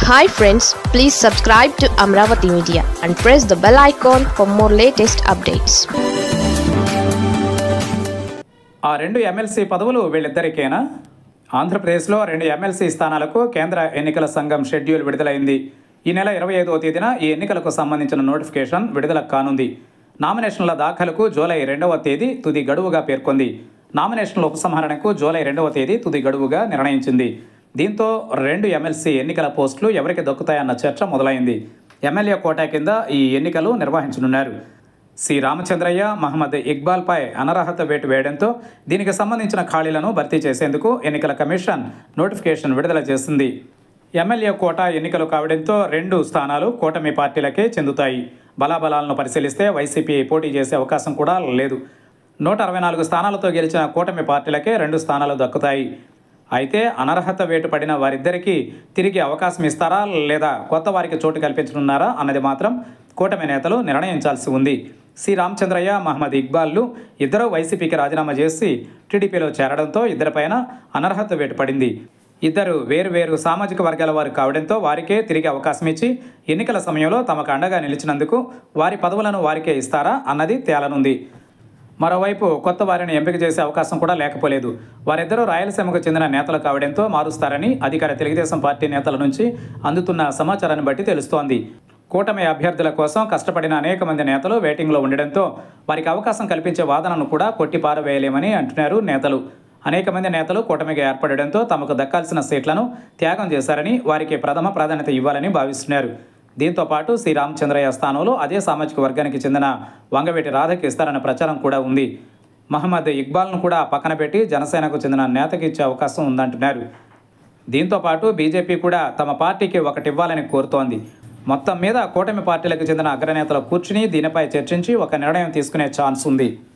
hi friends please subscribe to Amaravati media and press the bell icon for more latest updates ఆ రెండు MLC పదవులు వీళ్ళిద్దరికేనా ఆంధ్రప్రదేశ్లో రెండు MLC స్థానాలకు కేంద్ర ఎన్నికల సంఘం షెడ్యూల్ విడుదలైంది ఈ నెల ఇరవై ఐదవ తేదీన ఈ ఎన్నికలకు సంబంధించిన నోటిఫికేషన్ విడుదల కానుంది నామినేషన్ల దాఖలకు జూలై రెండవ తేదీ తుది గడువుగా పేర్కొంది నామినేషన్ల ఉపసంహరణకు జూలై రెండవ తేదీ తుది గడువుగా నిర్ణయించింది దీంతో రెండు ఎమ్మెల్సీ ఎన్నికల పోస్టులు ఎవరికి దక్కుతాయన్న చర్చ మొదలైంది ఎమ్మెల్యే కోటా కింద ఈ ఎన్నికలు నిర్వహించనున్నారు సి రామచంద్రయ్య మహమ్మద్ ఇక్బాల్పై అనర్హత వేటు వేయడంతో దీనికి సంబంధించిన ఖాళీలను భర్తీ చేసేందుకు ఎన్నికల కమిషన్ నోటిఫికేషన్ విడుదల చేసింది ఎమ్మెల్యే కోట ఎన్నికలు కావడంతో రెండు స్థానాలు కూటమి పార్టీలకే చెందుతాయి బలాబలాలను పరిశీలిస్తే వైసీపీ పోటీ చేసే అవకాశం కూడా లేదు నూట అరవై నాలుగు స్థానాలతో గెలిచిన కూటమి పార్టీలకే రెండు స్థానాలు దక్కుతాయి అయితే అనర్హత వేటు పడిన వారిద్దరికీ తిరిగి అవకాశం ఇస్తారా లేదా కొత్త వారికి చోటు కల్పించనున్నారా అన్నది మాత్రం కూటమి నేతలు నిర్ణయించాల్సి ఉంది సి రామచంద్రయ్య మహమ్మద్ ఇక్బాల్లు ఇద్దరు వైసీపీకి రాజీనామా చేసి టీడీపీలో చేరడంతో ఇద్దరిపైన అనర్హత వేటు పడింది ఇద్దరు వేరు వేరు సామాజిక వర్గాల వారు కావడంతో వారికే తిరిగి అవకాశం ఇచ్చి ఎన్నికల సమయంలో తమకు అండగా నిలిచినందుకు వారి పదవులను వారికే ఇస్తారా అన్నది తేలనుంది మరోవైపు కొత్త వారిని ఎంపిక చేసే అవకాశం కూడా లేకపోలేదు వారిద్దరూ రాయలసీమకు చెందిన నేతలు కావడంతో మారుస్తారని అధికార తెలుగుదేశం పార్టీ నేతల నుంచి అందుతున్న సమాచారాన్ని బట్టి తెలుస్తోంది కూటమి అభ్యర్థుల కోసం కష్టపడిన అనేక మంది నేతలు వెయిటింగ్లో ఉండడంతో వారికి అవకాశం కల్పించే వాదనను కూడా కొట్టి పారవేయలేమని అంటున్నారు నేతలు అనేక మంది నేతలు కూటమిగా ఏర్పడడంతో తమకు దక్కాల్సిన సీట్లను త్యాగం చేశారని వారికి ప్రథమ ప్రాధాన్యత ఇవ్వాలని భావిస్తున్నారు దీంతో పాటు శ్రీ రామచంద్రయ్య స్థానంలో అదే సామాజిక వర్గానికి చెందిన వంగవేటి రాధకి ఇస్తారన్న ప్రచారం కూడా ఉంది మహమ్మద్ ఇక్బాల్ను కూడా పక్కన పెట్టి జనసేనకు చెందిన నేతకి ఇచ్చే అవకాశం ఉందంటున్నారు దీంతో పాటు బీజేపీ కూడా తమ పార్టీకి ఒకటి ఇవ్వాలని కోరుతోంది మొత్తం మీద కూటమి పార్టీలకు చెందిన అగ్రనేతలు కూర్చుని దీనిపై చర్చించి ఒక నిర్ణయం తీసుకునే ఛాన్స్ ఉంది